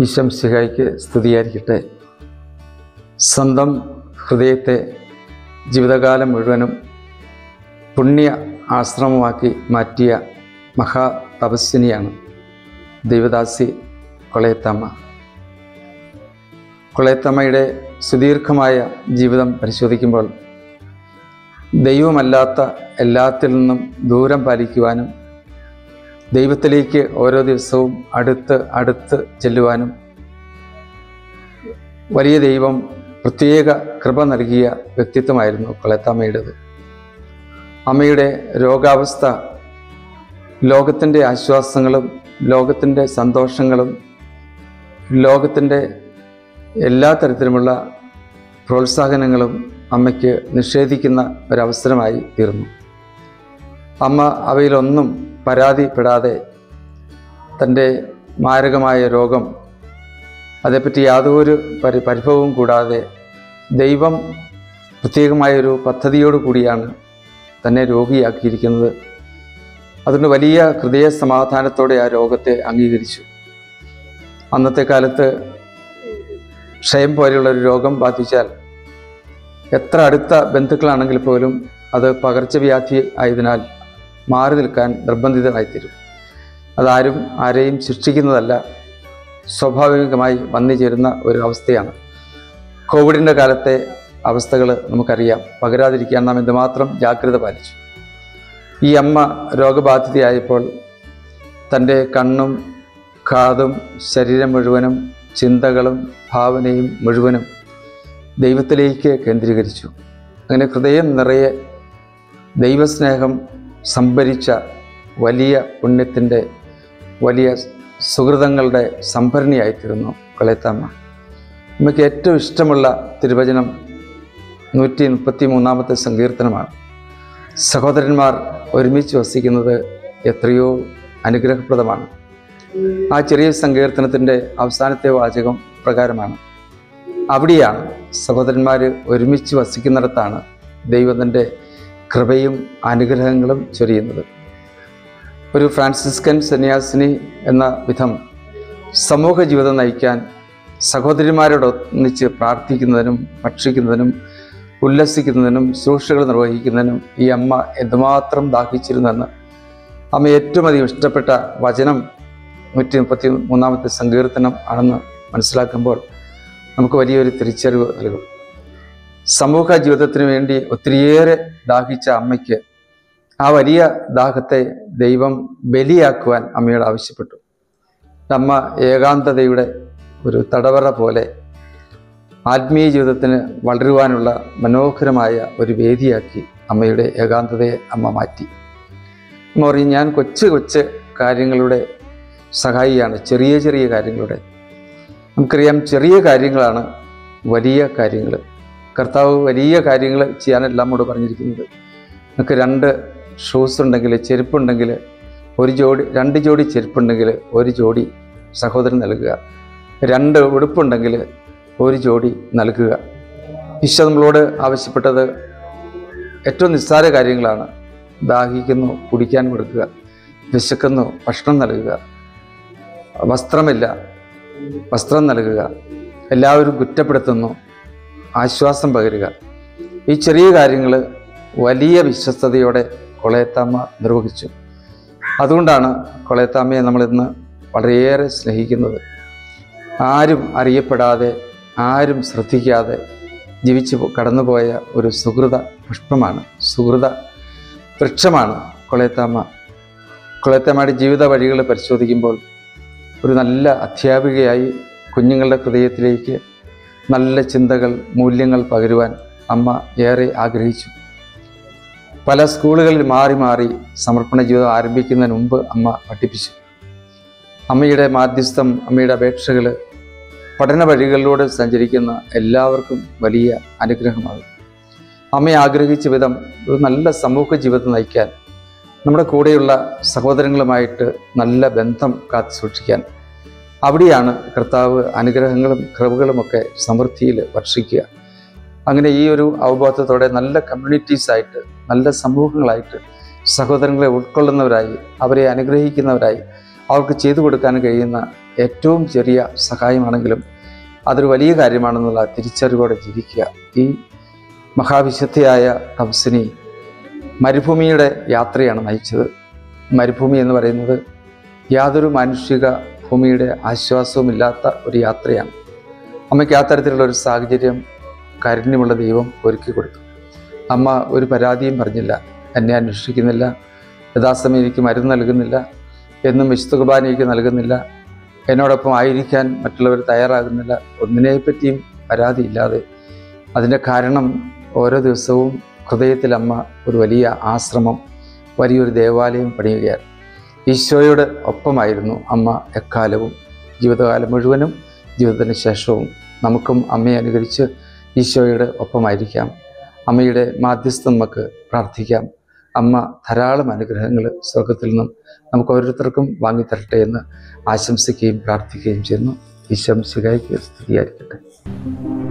ഈശം സിഹായിക്ക് സ്തുതിയായിരിക്കട്ടെ സ്വന്തം ഹൃദയത്തെ ജീവിതകാലം മുഴുവനും പുണ്യ ആശ്രമമാക്കി മാറ്റിയ മഹാ തപസ്വിനിയാണ് ദൈവദാസി കൊളയത്തമ്മ കൊളയത്തമ്മയുടെ സുദീർഘമായ ജീവിതം പരിശോധിക്കുമ്പോൾ ദൈവമല്ലാത്ത എല്ലാത്തിൽ നിന്നും ദൂരം പാലിക്കുവാനും ദൈവത്തിലേക്ക് ഓരോ ദിവസവും അടുത്ത് അടുത്ത് ചെല്ലുവാനും വലിയ ദൈവം പ്രത്യേക കൃപ നൽകിയ വ്യക്തിത്വമായിരുന്നു കൊളത്തമ്മയുടേത് അമ്മയുടെ രോഗാവസ്ഥ ലോകത്തിൻ്റെ ആശ്വാസങ്ങളും ലോകത്തിൻ്റെ സന്തോഷങ്ങളും ലോകത്തിൻ്റെ എല്ലാ തരത്തിലുമുള്ള പ്രോത്സാഹനങ്ങളും അമ്മയ്ക്ക് നിഷേധിക്കുന്ന ഒരവസരമായി തീർന്നു അമ്മ അവയിലൊന്നും പരാതിപ്പെടാതെ തൻ്റെ മാരകമായ രോഗം അതേപ്പറ്റി യാതൊരു പരി പരിഭവവും കൂടാതെ ദൈവം പ്രത്യേകമായൊരു പദ്ധതിയോട് കൂടിയാണ് തന്നെ രോഗിയാക്കിയിരിക്കുന്നത് അതുകൊണ്ട് വലിയ ഹൃദയ സമാധാനത്തോടെ ആ രോഗത്തെ അംഗീകരിച്ചു അന്നത്തെ കാലത്ത് ക്ഷയം പോലെയുള്ള ഒരു രോഗം ബാധിച്ചാൽ എത്ര അടുത്ത ബന്ധുക്കളാണെങ്കിൽ പോലും അത് പകർച്ചവ്യാധി ആയതിനാൽ മാറി നിൽക്കാൻ നിർബന്ധിതമായിത്തീരും അതാരും ആരെയും ശിക്ഷിക്കുന്നതല്ല സ്വാഭാവികമായി വന്നു ചേരുന്ന ഒരു അവസ്ഥയാണ് കോവിഡിൻ്റെ കാലത്തെ അവസ്ഥകൾ നമുക്കറിയാം പകരാതിരിക്കാൻ നാം എന്തുമാത്രം ജാഗ്രത പാലിച്ചു ഈ അമ്മ രോഗബാധിതയായപ്പോൾ തൻ്റെ കണ്ണും കാതും ശരീരം മുഴുവനും ചിന്തകളും ഭാവനയും മുഴുവനും ദൈവത്തിലേക്ക് കേന്ദ്രീകരിച്ചു അങ്ങനെ ഹൃദയം നിറയെ ദൈവസ്നേഹം സംഭരിച്ച വലിയ പുണ്യത്തിൻ്റെ വലിയ സുഹൃതങ്ങളുടെ സംഭരണിയായിത്തീരുന്നു കൊളയത്തമ്മ നമുക്ക് ഏറ്റവും ഇഷ്ടമുള്ള തിരുവചനം നൂറ്റി മുപ്പത്തി മൂന്നാമത്തെ സങ്കീർത്തനമാണ് സഹോദരന്മാർ ഒരുമിച്ച് വസിക്കുന്നത് എത്രയോ അനുഗ്രഹപ്രദമാണ് ആ ചെറിയ സങ്കീർത്തനത്തിൻ്റെ അവസാനത്തെ വാചകം പ്രകാരമാണ് അവിടെയാണ് സഹോദരന്മാർ ഒരുമിച്ച് വസിക്കുന്നിടത്താണ് ദൈവത്തിൻ്റെ കൃപയും അനുഗ്രഹങ്ങളും ചൊരിയുന്നത് ഒരു ഫ്രാൻസിസ്കൻ സന്യാസിനി എന്ന വിധം സമൂഹ ജീവിതം നയിക്കാൻ സഹോദരിമാരോടൊന്നിച്ച് പ്രാർത്ഥിക്കുന്നതിനും ഭക്ഷിക്കുന്നതിനും ഉല്ലസിക്കുന്നതിനും ശുശ്രൂഷകൾ നിർവഹിക്കുന്നതിനും ഈ അമ്മ എന്തുമാത്രം ദാഹിച്ചിരുന്നെന്ന് അമ്മ ഏറ്റവും അധികം ഇഷ്ടപ്പെട്ട വചനം നൂറ്റി മുപ്പത്തി മൂന്നാമത്തെ സങ്കീർത്തനം ആണെന്ന് മനസ്സിലാക്കുമ്പോൾ നമുക്ക് വലിയൊരു തിരിച്ചറിവ് നൽകും സമൂഹ ജീവിതത്തിന് വേണ്ടി ഒത്തിരിയേറെ ദാഹിച്ച അമ്മയ്ക്ക് ആ വലിയ ദാഹത്തെ ദൈവം ബലിയാക്കുവാൻ അമ്മയോട് ആവശ്യപ്പെട്ടു അമ്മ ഏകാന്തതയുടെ ഒരു തടവറ പോലെ ആത്മീയ ജീവിതത്തിന് വളരുവാനുള്ള മനോഹരമായ ഒരു വേദിയാക്കി അമ്മയുടെ ഏകാന്തതയെ അമ്മ മാറ്റി അമ്മ പറയും ഞാൻ കൊച്ചു കൊച്ചു കാര്യങ്ങളുടെ സഹായിയാണ് ചെറിയ ചെറിയ കാര്യങ്ങളുടെ നമുക്കറിയാം ചെറിയ കാര്യങ്ങളാണ് വലിയ കാര്യങ്ങൾ കർത്താവ് വലിയ കാര്യങ്ങൾ ചെയ്യാനല്ല നമ്മോട് പറഞ്ഞിരിക്കുന്നത് നമുക്ക് രണ്ട് ഷൂസ് ഉണ്ടെങ്കിൽ ചെരുപ്പുണ്ടെങ്കിൽ ഒരു ജോഡി രണ്ട് ജോഡി ചെരുപ്പുണ്ടെങ്കിൽ ഒരു ജോഡി സഹോദരൻ നൽകുക രണ്ട് ഉടുപ്പുണ്ടെങ്കിൽ ഒരു ജോഡി നൽകുക ഈശോ നമ്മളോട് ആവശ്യപ്പെട്ടത് ഏറ്റവും നിസ്സാര കാര്യങ്ങളാണ് ദാഹിക്കുന്നു കുടിക്കാൻ കൊടുക്കുക വിശക്കുന്നു ഭക്ഷണം നൽകുക വസ്ത്രമില്ല വസ്ത്രം നൽകുക എല്ലാവരും കുറ്റപ്പെടുത്തുന്നു ആശ്വാസം പകരുക ഈ ചെറിയ കാര്യങ്ങൾ വലിയ വിശ്വസ്തയോടെ കൊളയത്താമ്മ നിർവഹിച്ചു അതുകൊണ്ടാണ് കൊളയത്താമ്മയെ നമ്മളിന്ന് വളരെയേറെ സ്നേഹിക്കുന്നത് ആരും അറിയപ്പെടാതെ ആരും ശ്രദ്ധിക്കാതെ ജീവിച്ചു പോ- കടന്നുപോയ ഒരു സുഹൃത പുഷ്പമാണ് സുഹൃത വൃക്ഷമാണ് കൊളയത്താമ്മ കൊളയത്താമ്മയുടെ ജീവിത വഴികൾ പരിശോധിക്കുമ്പോൾ ഒരു നല്ല അധ്യാപികയായി കുഞ്ഞുങ്ങളുടെ ഹൃദയത്തിലേക്ക് നല്ല ചിന്തകൾ മൂല്യങ്ങൾ പകരുവാൻ അമ്മ ഏറെ ആഗ്രഹിച്ചു പല സ്കൂളുകളിൽ മാറി മാറി സമർപ്പണ ജീവിതം ആരംഭിക്കുന്നതിന് മുമ്പ് അമ്മ പഠിപ്പിച്ചു അമ്മയുടെ മാധ്യസ്ഥം അമ്മയുടെ അപേക്ഷകൾ പഠന വഴികളിലൂടെ സഞ്ചരിക്കുന്ന എല്ലാവർക്കും വലിയ അനുഗ്രഹമാകും അമ്മ ആഗ്രഹിച്ച വിധം ഒരു നല്ല സമൂഹ ജീവിതം നയിക്കാൻ നമ്മുടെ കൂടെയുള്ള സഹോദരങ്ങളുമായിട്ട് നല്ല ബന്ധം കാത്തു സൂക്ഷിക്കാൻ അവിടെയാണ് കർത്താവ് അനുഗ്രഹങ്ങളും കൃപകളുമൊക്കെ സമൃദ്ധിയിൽ വർഷിക്കുക അങ്ങനെ ഈ ഒരു അവബോധത്തോടെ നല്ല കമ്മ്യൂണിറ്റീസ് ആയിട്ട് നല്ല സമൂഹങ്ങളായിട്ട് സഹോദരങ്ങളെ ഉൾക്കൊള്ളുന്നവരായി അവരെ അനുഗ്രഹിക്കുന്നവരായി അവർക്ക് ചെയ്തു കൊടുക്കാൻ കഴിയുന്ന ഏറ്റവും ചെറിയ സഹായമാണെങ്കിലും അതൊരു വലിയ കാര്യമാണെന്നുള്ള തിരിച്ചറിവോടെ ജീവിക്കുക ഈ മഹാവിശുദ്ധയായ തപസ്സിനി മരുഭൂമിയുടെ യാത്രയാണ് നയിച്ചത് മരുഭൂമി എന്ന് പറയുന്നത് യാതൊരു മാനുഷിക ഭൂമിയുടെ ആശ്വാസവുമില്ലാത്ത ഒരു യാത്രയാണ് അമ്മയ്ക്ക് ആ തരത്തിലുള്ള ഒരു സാഹചര്യം കാരുണ്യമുള്ള ദൈവം ഒരുക്കി കൊടുത്തു അമ്മ ഒരു പരാതിയും പറഞ്ഞില്ല എന്നെ അന്വേഷിക്കുന്നില്ല യഥാസമയം എനിക്ക് മരുന്ന് നൽകുന്നില്ല എന്നും വിശുദ്ധ കുർബാന എനിക്ക് നൽകുന്നില്ല എന്നോടൊപ്പം ആയിരിക്കാൻ മറ്റുള്ളവർ തയ്യാറാകുന്നില്ല ഒന്നിനെപ്പറ്റിയും പരാതിയില്ലാതെ അതിൻ്റെ കാരണം ഓരോ ദിവസവും ഹൃദയത്തിൽ അമ്മ ഒരു വലിയ ആശ്രമം വലിയൊരു ദേവാലയം പണിയുകയാണ് ഈശോയുടെ ഒപ്പമായിരുന്നു അമ്മ എക്കാലവും ജീവിതകാലം മുഴുവനും ജീവിതത്തിന് ശേഷവും നമുക്കും അമ്മയെ അനുകരിച്ച് ഈശോയുടെ ഒപ്പമായിരിക്കാം അമ്മയുടെ മാധ്യസ്ഥം നമുക്ക് പ്രാർത്ഥിക്കാം അമ്മ ധാരാളം അനുഗ്രഹങ്ങൾ സ്വർഗത്തിൽ നിന്നും നമുക്ക് ഓരോരുത്തർക്കും വാങ്ങിത്തരട്ടെ എന്ന് ആശംസിക്കുകയും പ്രാർത്ഥിക്കുകയും ചെയ്യുന്നു ഈശംസികായ്ക്ക് സ്തുതിയായിരിക്കട്ടെ